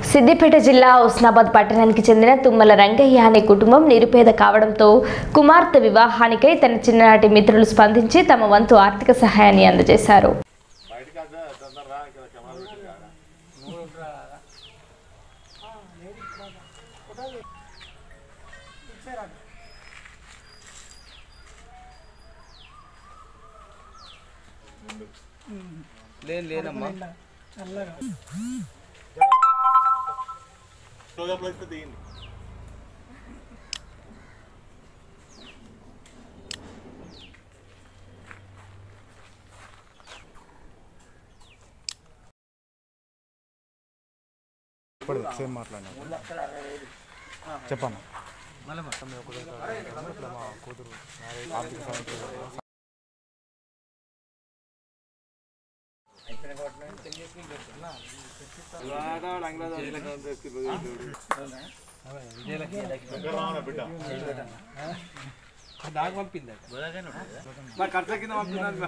సిద్దిపేట జిల్లా ఉస్నాబాద్ పట్టణానికి చెందిన తుమ్మల రంగయ్య అనే కుటుంబం నిరుపేద కావడంతో కుమార్తె వివాహానికై తన చిన్ననాటి మిత్రులు స్పందించి తమ వంతు ఆర్థిక సహాయాన్ని అందజేశారు లేదు లేదమ్మా ఇప్పుడు సేమ్ మాట్లాడినా చెప్పమ్మా మళ్ళీ ఇట్లా మా కూతురు మ్యారేజ్ ఆర్థిక సాయం చేయాలి. దాకా పంపింది మా ఖర్చు కింద పంపినాను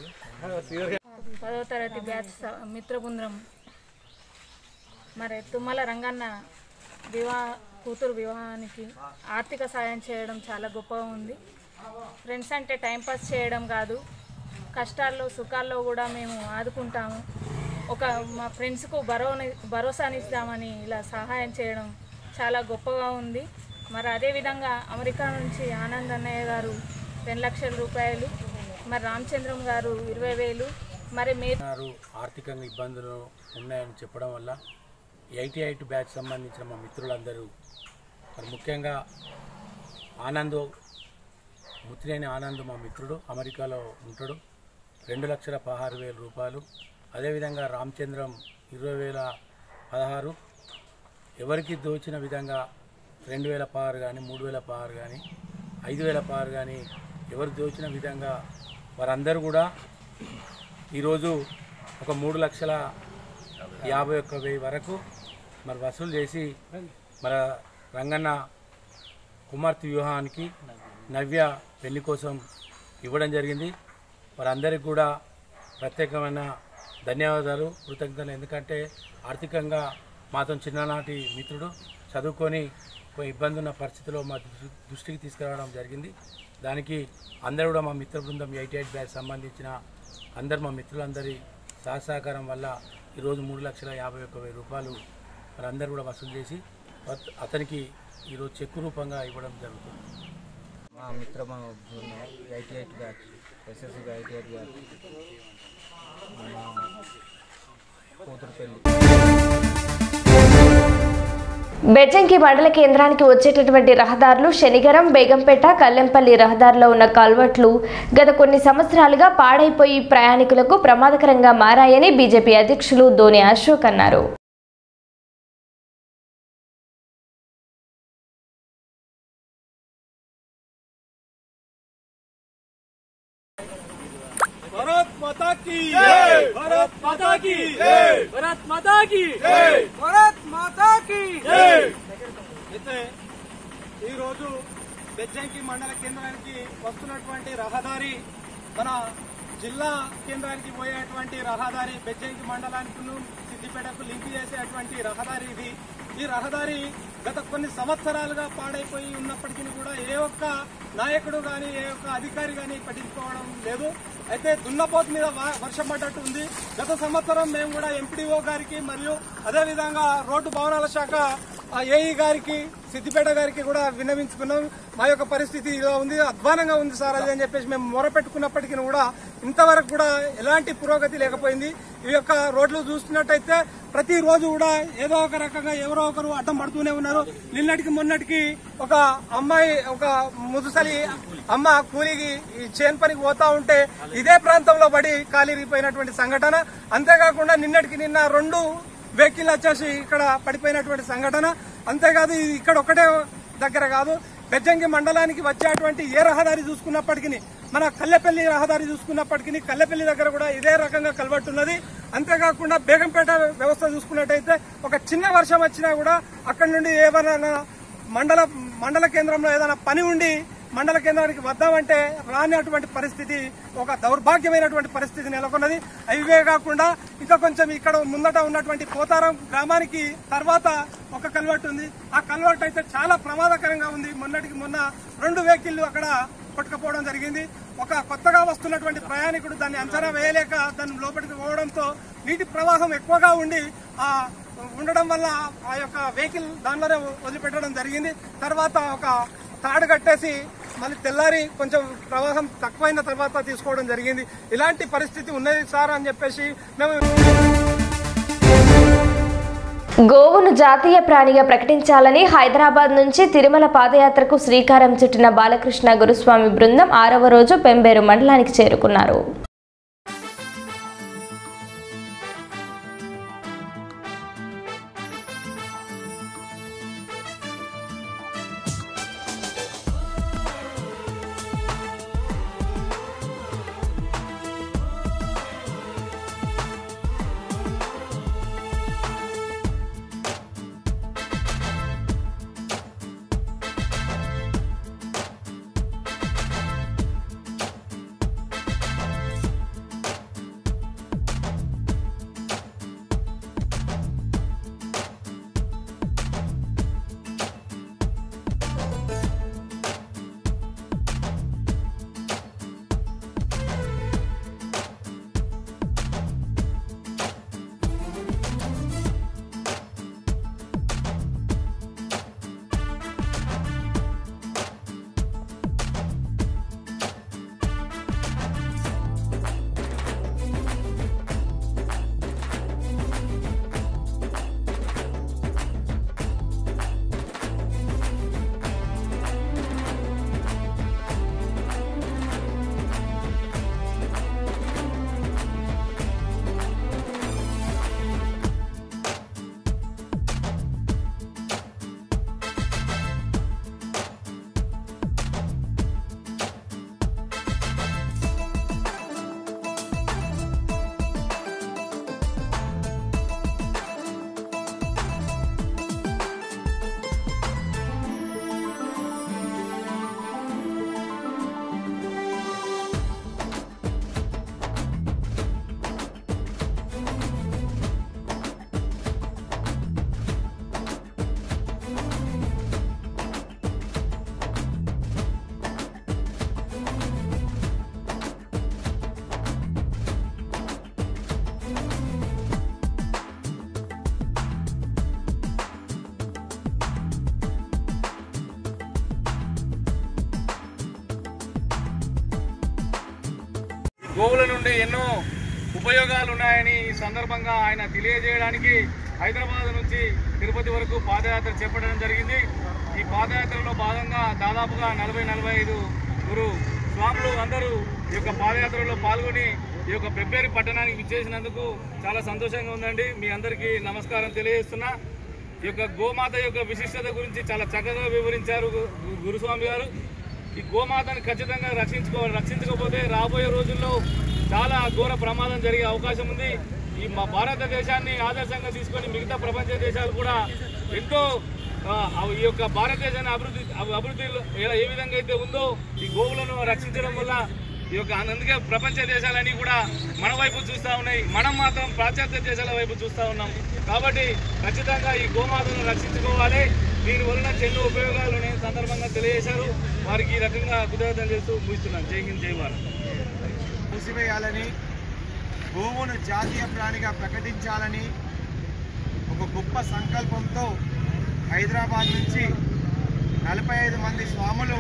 పదో తరగతి బ్యాచ్ స- మిత్ర బృందం మరి తుమ్మల రంగన్న వివాహ కూతురు వివాహానికి ఆర్థిక సాయం చేయడం చాలా గొప్పగా ఉంది ఫ్రెండ్స్ అంటే టైంపాస్ చేయడం కాదు కష్టాల్లో సుఖాల్లో కూడా మేము ఆదుకుంటాము ఒక మా ఫ్రెండ్స్కు భరోని భరోసానిస్తామని ఇలా సహాయం చేయడం చాలా గొప్పగా ఉంది మరి అదేవిధంగా అమెరికా నుంచి ఆనంద్ అన్నయ్య గారు రెండు లక్షల రూపాయలు మరి రామచంద్రం గారు ఇరవై వేలు మరి మే వారు ఆర్థికంగా ఇబ్బందులు ఉన్నాయని చెప్పడం వల్ల ఎయిటీ ఎయిట్ బ్యాచ్ సంబంధించిన మా మిత్రులందరూ మరి ముఖ్యంగా ఆనంద్ ముత్తినేని ఆనంద్ మా మిత్రుడు అమెరికాలో ఉంటాడు రెండు లక్షల పదహారు వేల రూపాయలు అదేవిధంగా రామచంద్రం ఇరవై వేల పదహారు ఎవరికి దోచిన విధంగా రెండు వేల పదహారు కానీ మూడు వేల పదహారు కానీ ఐదు వేల పదహారు కానీ ఎవరు దోచిన విధంగా వారందరూ కూడా ఈరోజు ఒక మూడు లక్షల యాభై ఒక్క వెయ్యి వరకు మరి వసూలు చేసి మన రంగన్న కుమార్తె వివాహానికి నవ్య పెళ్లి కోసం ఇవ్వడం జరిగింది వారందరికీ కూడా ప్రత్యేకమైన ధన్యవాదాలు కృతజ్ఞతలు ఎందుకంటే ఆర్థికంగా మాతో చిన్ననాటి మిత్రుడు చదువుకొని ఒక ఇబ్బంది ఉన్న పరిస్థితిలో మా దృ- దృష్టికి తీసుకురావడం జరిగింది దానికి అందరూ కూడా మా మిత్ర బృందం ఎయిటీ ఎయిట్ బ్యాచ్ సంబంధించిన అందరు మా మిత్రులందరి సహసహకారం వల్ల ఈరోజు మూడు లక్షల యాభై ఒక్క వెయ్యి రూపాయలు మరి అందరూ కూడా వసూలు చేసి అత- అతనికి ఈరోజు చెక్కు రూపంగా ఇవ్వడం జరుగుతుంది మా మిత్ర eighty eight batch SSC eighty eight batch మా కూతురు పెళ్ళి బెజ్జంకి మండల కేంద్రానికి వచ్చేటటువంటి రహదారులు శనిగరం బేగంపేట కల్లెంపల్లి రహదారిలో ఉన్న కల్వర్ట్లు గత కొన్ని సంవత్సరాలుగా పాడైపోయి ప్రయాణికులకు ప్రమాదకరంగా మారాయని బీజేపీ అధ్యక్షులు ధోని అశోక్ అన్నారు भारत माता की जय भारत माता की जय भारत माता की जय भारत माता की జై అయితే ఈరోజు బెజ్జంకి మండల కేంద్రానికి వస్తున్నటువంటి రహదారి మన జిల్లా కేంద్రానికి పోయేటువంటి రహదారి బెజ్జంకి మండలానికి సిద్దిపేటకు లింక్ చేసేటువంటి రహదారి ఇది ఈ రహదారి గత కొన్ని సంవత్సరాలుగా పాడైపోయి ఉన్నప్పటికీ కూడా ఏ ఒక్క నాయకుడు గాని ఏ ఒక్క అధికారి గాని పట్టించుకోవడం లేదు అయితే దున్నపోతు మీద వా- వర్షం పడ్డట్టు ఉంది గత సంవత్సరం మేము కూడా ఎంపీడీఓ గారికి మరియు అదేవిధంగా రోడ్డు భవనాల శాఖ ఆ ఏఈ గారికి సిద్దిపేట గారికి కూడా విన్నవించుకున్నాం మా యొక్క పరిస్థితి ఇలా ఉంది అధ్వానంగా ఉంది సార్ అది అని చెప్పేసి మేము మొరపెట్టుకున్నప్పటికీ కూడా ఇంతవరకు కూడా ఎలాంటి పురోగతి లేకపోయింది ఈ యొక్క రోడ్లు చూస్తున్నట్టయితే ప్రతి రోజు కూడా ఏదో ఒక రకంగా ఎవరో ఒకరు అడ్డం పడుతూనే ఉన్నారు నిన్నటికి మొన్నటికి ఒక అమ్మాయి ఒక ముదుసలి అమ్మ కూలికి ఈ చేను పనికి పోతా ఉంటే ఇదే ప్రాంతంలో పడి కాలిరిగిపోయినటువంటి సంఘటన అంతేకాకుండా నిన్నటికి నిన్న రెండు వెహికల్ వచ్చేసి ఇక్కడ పడిపోయినటువంటి సంఘటన అంతేకాదు ఇది ఇక్కడ ఒకటే దగ్గర కాదు బెజ్జంగి మండలానికి వచ్చేటువంటి ఏ రహదారి చూసుకున్నప్పటికీ మన కల్లెపల్లి రహదారి చూసుకున్నప్పటికీ కల్లెపల్లి దగ్గర కూడా ఇదే రకంగా కలబట్టున్నది అంతేకాకుండా బేగంపేట వ్యవస్థ చూసుకున్నట్టయితే ఒక చిన్న వర్షం వచ్చినా కూడా అక్కడి నుండి ఏమైనా మండల మండల కేంద్రంలో ఏదైనా పని ఉండి మండల కేంద్రానికి వద్దామంటే రానటువంటి పరిస్థితి ఒక దౌర్భాగ్యమైనటువంటి పరిస్థితి నెలకొన్నది ఇవే కాకుండా ఇంకా కొంచెం ఇక్కడ ముందట ఉన్నటువంటి పోతారం గ్రామానికి తర్వాత ఒక కల్వర్ట్ ఉంది ఆ కల్వర్ట్ అయితే చాలా ప్రమాదకరంగా ఉంది మొన్నటికి మొన్న రెండు వెహికల్లు అక్కడ కొట్టుకపోవడం జరిగింది ఒక కొత్తగా వస్తున్నటువంటి ప్రయాణికుడు దాన్ని అంచనా వేయలేక దాన్ని లోపలికి పోవడంతో నీటి ప్రవాహం ఎక్కువగా ఉండి ఆ ఉండడం వల్ల ఆ యొక్క వెహికల్ దానిలోనే వదిలిపెట్టడం జరిగింది తర్వాత ఒక తాడు కట్టేసి మళ్ళీ తెల్లారి కొంచెం ప్రవాహం తక్కువైన తర్వాత తీసుకోవడం జరిగింది ఇలాంటి పరిస్థితి ఉన్నది సార్ అని చెప్పేసి మేము గోవును జాతీయ ప్రాణిగా ప్రకటించాలని హైదరాబాద్ నుంచి తిరుమల పాదయాత్రకు శ్రీకారం చుట్టిన బాలకృష్ణ గురుస్వామి బృందం ఆరవ రోజు పెంబేరు మండలానికి చేరుకున్నారు గోవుల నుండి ఎన్నో ఉపయోగాలు ఉన్నాయని ఈ సందర్భంగా ఆయన తెలియజేయడానికి హైదరాబాద్ నుంచి తిరుపతి వరకు పాదయాత్ర చేపట్టడం జరిగింది ఈ పాదయాత్రలో భాగంగా దాదాపుగా నలభై నలభై ఐదు గురు స్వాములు అందరూ ఈ యొక్క పాదయాత్రలో పాల్గొని ఈ యొక్క పెబ్బేరి పట్టణానికి విచ్చేసినందుకు చాలా సంతోషంగా ఉందండి మీ అందరికీ నమస్కారం తెలియజేస్తున్నా ఈ యొక్క గోమాత యొక్క విశిష్టత గురించి చాలా చక్కగా వివరించారు గు- గురుస్వామి గారు ఈ గోమాతను ఖచ్చితంగా రక్షించుకో రక్షించకపోతే రాబోయే రోజుల్లో చాలా ఘోర ప్రమాదం జరిగే అవకాశం ఉంది ఈ మా భారతదేశాన్ని ఆదర్శంగా తీసుకొని మిగతా ప్రపంచ దేశాలు కూడా ఎంతో ఆ, అవి ఈ యొక్క భారతదేశాన్ని అభివృద్ధి అభి- అభివృద్ధిలో ఏ- ఏ విధంగా అయితే ఉందో ఈ గోవులను రక్షించడం వల్ల ఈ యొక్క అందుకే ప్రపంచ దేశాలన్నీ కూడా మన వైపు చూస్తూ ఉన్నాయి మనం మాత్రం పాశ్చాత్య దేశాల వైపు చూస్తూ ఉన్నాం కాబట్టి ఖచ్చితంగా ఈ గోమాతను రక్షించుకోవాలి దీని వలన ఎన్నో ఉపయోగాలు ఉన్నాయి సందర్భంగా తెలియజేశారు వారికి ఈ రకంగా కృతజ్ఞతలు చేస్తూ ముగిస్తున్నాను జై హింద్ జై భారత్ మూసివేయాలని గోవును జాతీయ ప్రాణిగా ప్రకటించాలని ఒక గొప్ప సంకల్పంతో హైదరాబాద్ నుంచి నలభై ఐదు మంది స్వాములు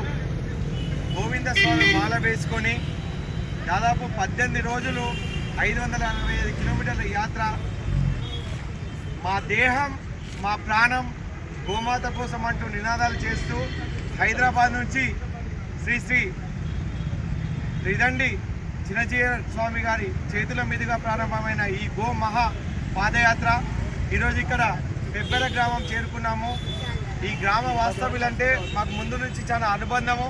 గోవింద స్వామి మాల వేసుకొని దాదాపు పద్దెనిమిది రోజులు ఐదు వందల అరవై ఐదు కిలోమీటర్ల యాత్ర మా దేహం మా ప్రాణం గోమాత కోసం అంటూ నినాదాలు చేస్తూ హైదరాబాద్ నుంచి శ్రీ శ్రీ రిదండి చిన్నజీవ స్వామి గారి చేతుల మీదుగా ప్రారంభమైన ఈ గో మహా పాదయాత్ర ఈరోజు ఇక్కడ పెబ్బెల గ్రామం చేరుకున్నాము ఈ గ్రామ వాస్తవ్యులంటే మాకు ముందు నుంచి చాలా అనుబంధము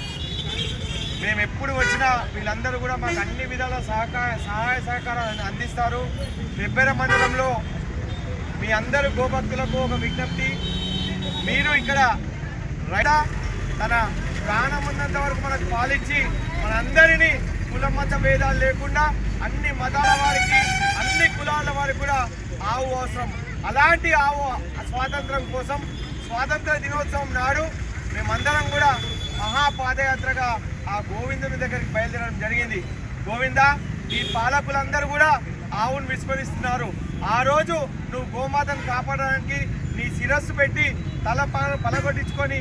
మేము ఎప్పుడు వచ్చినా వీళ్ళందరూ కూడా మాకు అన్ని విధాల సహకార సహాయ సహకారాలు అందిస్తారు పెబ్బెర మండలంలో మీ అందరు గోభక్తులకు ఒక విజ్ఞప్తి మీరు ఇక్కడ రైడా తన ప్రాణం ఉన్నంత వరకు మనకు పాలిచ్చి మనందరినీ కుల మత భేదాలు లేకుండా అన్ని మతాల వారికి అన్ని కులాల వారికి కూడా ఆవు అవసరం అలాంటి ఆవు స్వాతంత్రం కోసం స్వాతంత్ర దినోత్సవం నాడు మేమందరం కూడా మహాపాదయాత్రగా ఆ గోవిందుని దగ్గరికి బయలుదేరడం జరిగింది గోవింద ఈ పాలకులందరూ కూడా ఆవును విస్మరిస్తున్నారు ఆ రోజు నువ్వు గోమాతను కాపాడడానికి నీ శిరస్సు పెట్టి తల ప- పలగొట్టించుకొని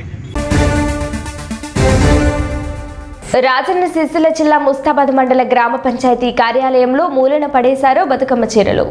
రాజన్న సిరిసిల్ల జిల్లా ముస్తాబాద్ మండల గ్రామ పంచాయతీ కార్యాలయంలో మూలన పడేశారు బతుకమ్మ చీరలు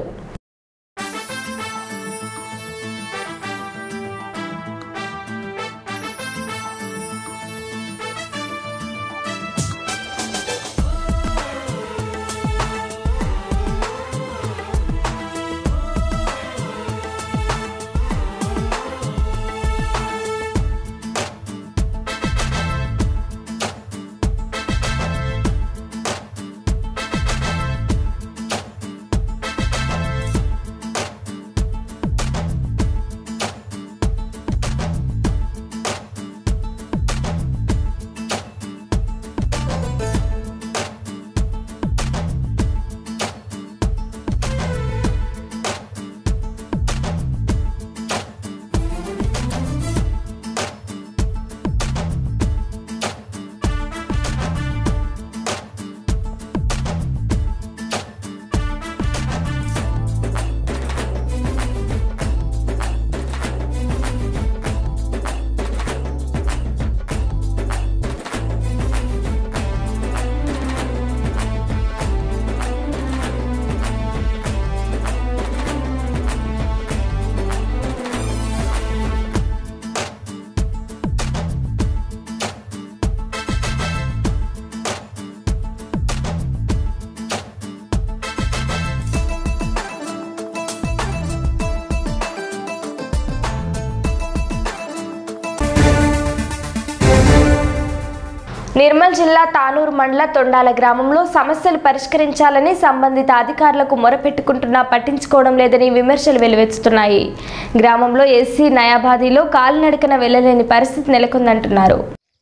నిర్మల్ జిల్లా తానూరు మండల తొండాల గ్రామంలో సమస్యలు పరిష్కరించాలని సంబంధిత అధికారులకు మొరపెట్టుకుంటున్నా పట్టించుకోవడం లేదని విమర్శలు వెలువెత్తుతున్నాయి గ్రామంలో ఎస్సీ నయాబాదీలో కాలినడకన వెళ్లలేని పరిస్థితి నెలకొందంటున్నారు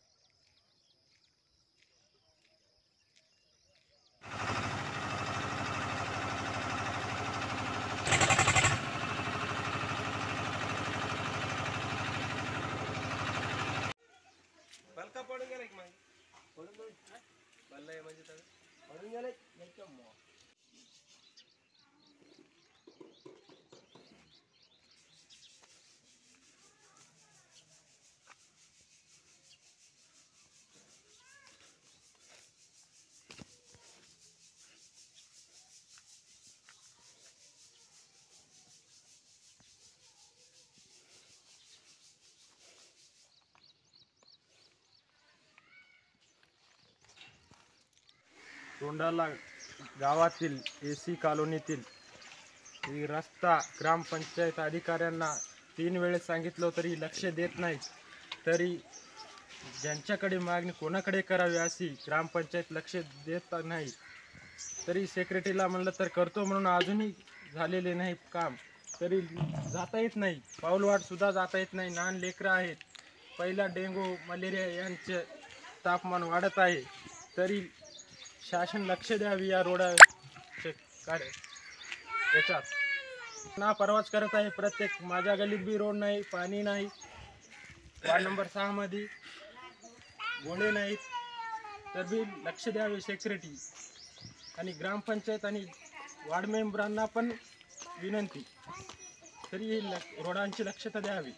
तोंडाला गावातील ए सी कॉलनीतील ही रस्ता ग्रामपंचायत अधिकाऱ्यांना तीन वेळेस सांगितलं तरी लक्ष देत नाहीत तरी ज्यांच्याकडे मागणी कोणाकडे करावी अशी ग्रामपंचायत लक्ष देत नाही तरी सेक्रेटरीला म्हणलं तर करतो म्हणून अजूनही झालेले नाही काम तरी जाता येत नाही पाऊलवाट सुद्धा जाता येत नाही लहान लेकरं आहेत पहिला डेंगू मलेरिया यांचे तापमान वाढत आहे तरी शासन लक्ष द्यावी या रोडाचे कार्य याच्यात ना परवाच करत आहे प्रत्येक माझ्या गल्लीत बी रोड नाही पाणी नाही वार्ड नंबर सहामध्ये गोळे नाहीत तर बी लक्ष द्यावे सेक्रेटरी आणि ग्रामपंचायत आणि वार्ड मेंबरांना पण विनंती तरी ही लक- रोडांची लक्षता द्यावी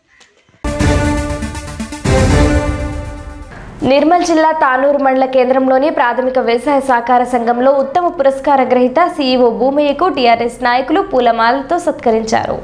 నిర్మల్ జిల్లా తానూరు మండల కేంద్రంలోని ప్రాథమిక వ్యవసాయ సహకార సంఘంలో ఉత్తమ పురస్కార గ్రహీత సీఈఓ భూమయ్యకు టీఆర్ఎస్ నాయకులు పూలమాలతో సత్కరించారు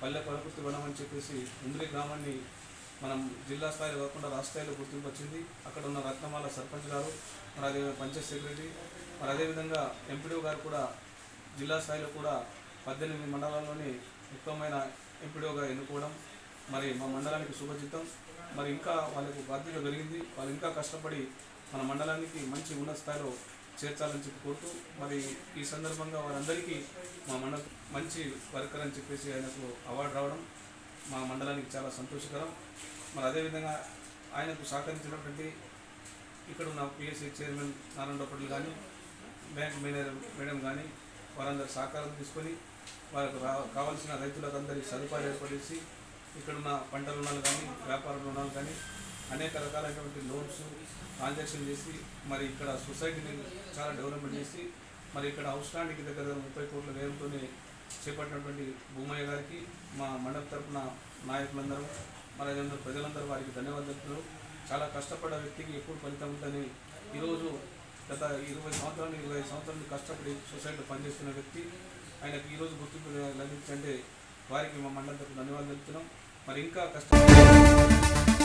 పల్లె పరపతి వనం అని చెప్పేసి ఉమ్మడి గ్రామాన్ని మనం జిల్లా స్థాయిలో కాకుండా రాష్ట్ర స్థాయిలో గుర్తింపు వచ్చింది అక్కడ ఉన్న రత్నమాల సర్పంచ్ గారు మరి అదే పంచాయత్ సెక్రటరీ మరి అదేవిధంగా ఎంపీడీ గారు కూడా జిల్లా స్థాయిలో కూడా పద్దెనిమిది మండలాల్లోని ఉత్తమమైన ఎంపీడీగా ఎన్నుకోవడం మరి మా మండలానికి శుభచిత్తం మరి ఇంకా వాళ్ళకు బాధ్యత పెరిగింది వాళ్ళు ఇంకా కష్టపడి మన మండలానికి మంచి ఉన్నత స్థాయిలో చేర్చాలని చెప్పి కోరుతూ మరి ఈ సందర్భంగా వారందరికీ మా మండలం మంచి వర్కర్ అని చెప్పేసి ఆయనకు అవార్డు రావడం మా మండలానికి చాలా సంతోషకరం మరి అదేవిధంగా ఆయనకు సహకరించినటువంటి ఇక్కడ ఉన్న పిఎస్సి చైర్మన్ నారాయణ పటేల్ కానీ బ్యాంక్ మేనేజర్ మేడం కానీ వారందరి సహకారం తీసుకొని వారికి రా కావాల్సిన రైతులకు అందరి సదుపాయాలు ఏర్పడేసి ఇక్కడున్న పంట రుణాలు కానీ వ్యాపార రుణాలు కానీ అనేక రకాలైనటువంటి లోన్స్ ట్రాన్సాక్షన్ చేసి మరి ఇక్కడ సొసైటీని చాలా డెవలప్మెంట్ చేసి మరి ఇక్కడ అవసరానికి దగ్గర ముప్పై కోట్ల వ్యయంతోనే చేపట్టినటువంటి భూమయ్య గారికి మా మండలి తరపున నాయకులందరూ మరి అదేవిధంగా ప్రజలందరూ వారికి ధన్యవాదాలు చాలా కష్టపడ్డ వ్యక్తికి ఎప్పుడు ఫలితం ఉందని ఈరోజు గత ఇరవై సంవత్సరాలు ఇరవై ఐదు సంవత్సరాల నుండి కష్టపడి సొసైటీలో పనిచేస్తున్న వ్యక్తి ఆయనకు ఈరోజు గుర్తింపు లభించంటే వారికి మా మండలి తరపున ధన్యవాదాలు తెలుపుతున్నాం మరి ఇంకా కష్టపడి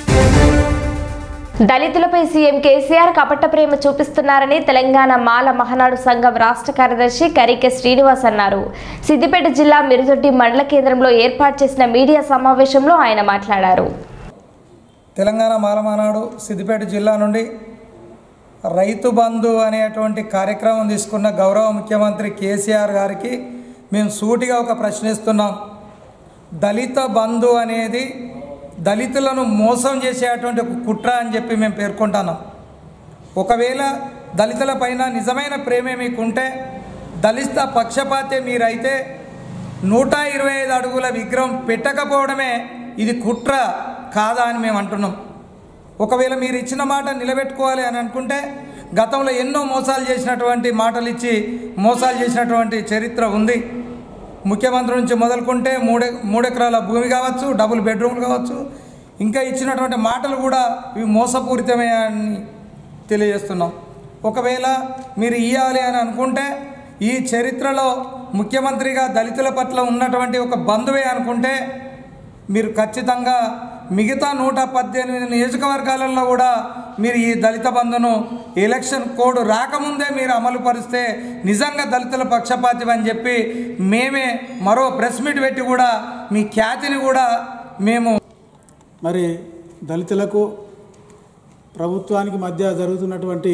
దళితులపై సీఎం కేసీఆర్ కపట ప్రేమ చూపిస్తున్నారని తెలంగాణ మాల మహనాడు సంఘం రాష్ట్ర కార్యదర్శి కరికె శ్రీనివాస్ అన్నారు సిద్దిపేట జిల్లా మిరుదొడ్డి మండల కేంద్రంలో ఏర్పాటు చేసిన మీడియా సమావేశంలో ఆయన మాట్లాడారు తెలంగాణ మాలమానాడు సిద్దిపేట జిల్లా నుండి రైతు బంధు అనేటువంటి కార్యక్రమం తీసుకున్న గౌరవ ముఖ్యమంత్రి కేసీఆర్ గారికి మేము సూటిగా ఒక ప్రశ్నిస్తున్నాం దళిత బంధు అనేది దళితులను మోసం చేసేటువంటి ఒక కుట్ర అని చెప్పి మేము పేర్కొంటున్నాం ఒకవేళ దళితుల పైన నిజమైన ప్రేమే మీకుంటే దళిత పక్షపాతే మీరైతే నూట ఇరవై ఐదు అడుగుల విగ్రహం పెట్టకపోవడమే ఇది కుట్ర కాదా అని మేము అంటున్నాం ఒకవేళ మీరు ఇచ్చిన మాట నిలబెట్టుకోవాలి అని అనుకుంటే గతంలో ఎన్నో మోసాలు చేసినటువంటి మాటలు ఇచ్చి మోసాలు చేసినటువంటి చరిత్ర ఉంది ముఖ్యమంత్రి నుంచి మొదలుకుంటే మూడే మూడెకరాల భూమి కావచ్చు డబుల్ బెడ్రూమ్లు కావచ్చు ఇంకా ఇచ్చినటువంటి మాటలు కూడా ఇవి మోసపూరితమే అని తెలియజేస్తున్నాం ఒకవేళ మీరు ఇవ్వాలి అని అనుకుంటే ఈ చరిత్రలో ముఖ్యమంత్రిగా దళితుల పట్ల ఉన్నటువంటి ఒక బంధువే అనుకుంటే మీరు ఖచ్చితంగా మిగతా నూట పద్దెనిమిది నియోజకవర్గాలలో కూడా మీరు ఈ దళిత బంధును ఎలక్షన్ కోడ్ రాకముందే మీరు అమలు పరిస్తే నిజంగా దళితుల పక్షపాతం అని చెప్పి మేమే మరో ప్రెస్ మీట్ పెట్టి కూడా మీ ఖ్యాతిని కూడా మేము మరి దళితులకు ప్రభుత్వానికి మధ్య జరుగుతున్నటువంటి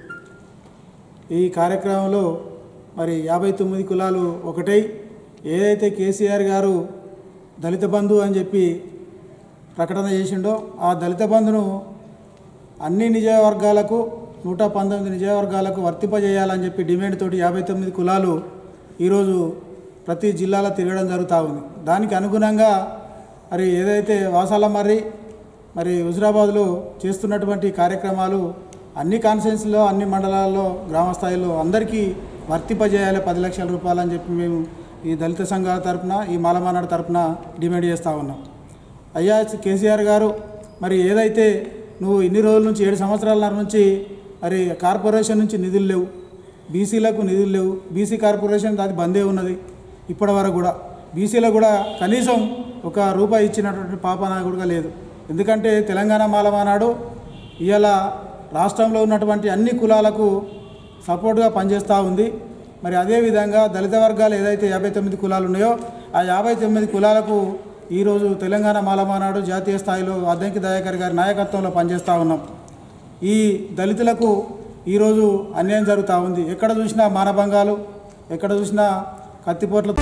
ఈ కార్యక్రమంలో మరి యాభై తొమ్మిది కులాలు ఒకటై ఏదైతే కేసీఆర్ గారు దళిత బంధు అని చెప్పి ప్రకటన చేసిండో ఆ దళిత బంధును అన్ని నిజవర్గాలకు నూట పంతొమ్మిది నిజవర్గాలకు వర్తింపజేయాలని చెప్పి డిమాండ్ తోటి యాభై తొమ్మిది కులాలు ఈరోజు ప్రతి జిల్లాలో తిరగడం జరుగుతూ ఉంది దానికి అనుగుణంగా మరి ఏదైతే వాసాల మర్రి మరి హుజరాబాద్లో చేస్తున్నటువంటి కార్యక్రమాలు అన్ని కాన్ఫరెన్స్లో అన్ని మండలాల్లో గ్రామ స్థాయిలో అందరికీ వర్తింపజేయాలి పది లక్షల రూపాయలు అని చెప్పి మేము ఈ దళిత సంఘాల తరపున ఈ మాలమానాడు తరపున డిమాండ్ చేస్తూ ఉన్నాం అయ్యా కేసీఆర్ గారు మరి ఏదైతే నువ్వు ఇన్ని రోజుల నుంచి ఏడు సంవత్సరాల నుంచి మరి కార్పొరేషన్ నుంచి నిధులు లేవు బీసీలకు నిధులు లేవు బీసీ కార్పొరేషన్ అది బందే ఉన్నది ఇప్పటి వరకు కూడా బీసీలకు కూడా కనీసం ఒక రూపాయి ఇచ్చినటువంటి పాపన కూడా లేదు ఎందుకంటే తెలంగాణ మాలమానాడు ఇవాళ రాష్ట్రంలో ఉన్నటువంటి అన్ని కులాలకు సపోర్ట్గా పనిచేస్తూ ఉంది మరి అదేవిధంగా దళిత వర్గాలు ఏదైతే యాభై తొమ్మిది కులాలు ఉన్నాయో ఆ యాభై తొమ్మిది కులాలకు ఈరోజు తెలంగాణ మాలమానాడు జాతీయ స్థాయిలో అద్దంకి దయాకర్ గారి నాయకత్వంలో పనిచేస్తూ ఉన్నాం ఈ దళితులకు ఈరోజు అన్యాయం జరుగుతూ ఉంది ఎక్కడ చూసినా మానభంగాలు ఎక్కడ చూసినా కత్తిపోట్ల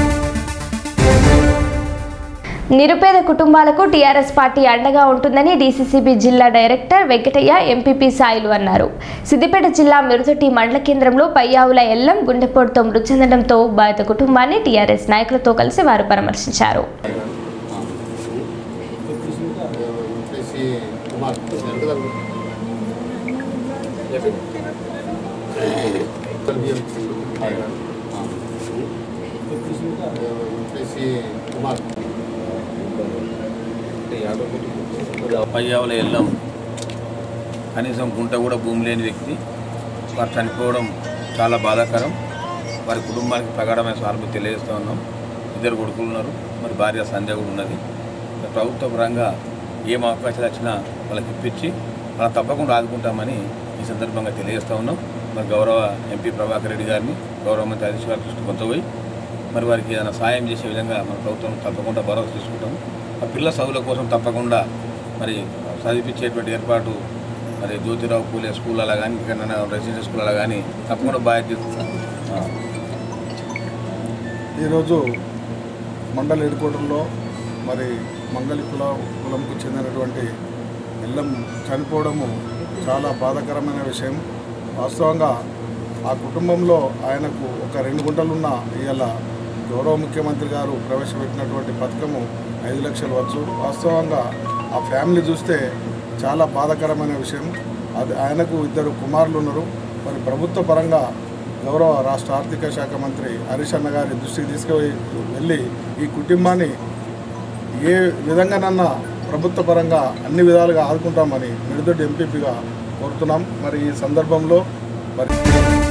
నిరుపేద కుటుంబాలకు టీఆర్ఎస్ పార్టీ అండగా ఉంటుందని డీసీసీబీ జిల్లా డైరెక్టర్ వెంకటయ్య ఎంపీపీ సాయిలు అన్నారు సిద్దిపేట జిల్లా మిరుదొట్టి మండల కేంద్రంలో పయ్యావుల ఎల్లం గుండెపోటుతో మృతి చెందడంతో బాధిత కుటుంబాన్ని టీఆర్ఎస్ నాయకులతో కలిసి వారు పరామర్శించారు పయ్యావుల ఎల్లం కనీసం గుంట కూడా భూమి లేని వ్యక్తి వారు చనిపోవడం చాలా బాధాకరం వారి కుటుంబానికి ప్రగాఢమైన సానుభూతి తెలియజేస్తూ ఉన్నాం ఇద్దరు కొడుకులు ఉన్నారు మరి భార్య సంధ్య కూడా ఉన్నది మరి ప్రభుత్వ పరంగా ఏం అవకాశాలు వచ్చినా వాళ్ళకి ఇప్పించి వాళ్ళని తప్పకుండా ఆదుకుంటామని ఈ సందర్భంగా తెలియజేస్తా ఉన్నాం మరి గౌరవ ఎంపీ ప్రభాకర్ రెడ్డి గారిని గౌరవ మంత్రి హరీష్ గారి దృష్టి కొంతపోయి మరి వారికి ఏదైనా సాయం చేసే విధంగా మన ప్రభుత్వం తప్పకుండా భరోసా తీసుకుంటాం ఆ పిల్ల చదువుల కోసం తప్పకుండా మరి చదివించేటువంటి ఏర్పాటు మరి జ్యోతిరావు పూలే స్కూల్ అలా కానీ ఇక్కడ రెసిడెన్షియల్ స్కూల్ అలా కానీ తప్పకుండా బాధ్యత తీసుకుంటాం ఆ. ఈరోజు మండల హెడ్కోటర్లో మరి మంగళి కుల కులంకు చెందినటువంటి ఎల్లం చనిపోవడము చాలా బాధాకరమైన విషయం వాస్తవంగా ఆ కుటుంబంలో ఆయనకు ఒక రెండు గుంటలున్న ఇవాళ గౌరవ ముఖ్యమంత్రి గారు ప్రవేశపెట్టినటువంటి పథకము ఐదు లక్షలు వచ్చు వాస్తవంగా ఆ ఫ్యామిలీ చూస్తే చాలా బాధాకరమైన విషయం అది ఆయనకు ఇద్దరు కుమారులు ఉన్నారు మరి ప్రభుత్వ పరంగా గౌరవ రాష్ట్ర ఆర్థిక శాఖ మంత్రి హరీష్ అన్న గారి దృష్టికి తీసుకువె వెళ్ళి ఈ కుటుంబాన్ని ఏ విధంగానన్నా ప్రభుత్వ పరంగా అన్ని విధాలుగా ఆదుకుంటామని నిడుదొడ్డి ఎంపీపీగా కోరుతున్నాం మరి ఈ సందర్భంలో మరి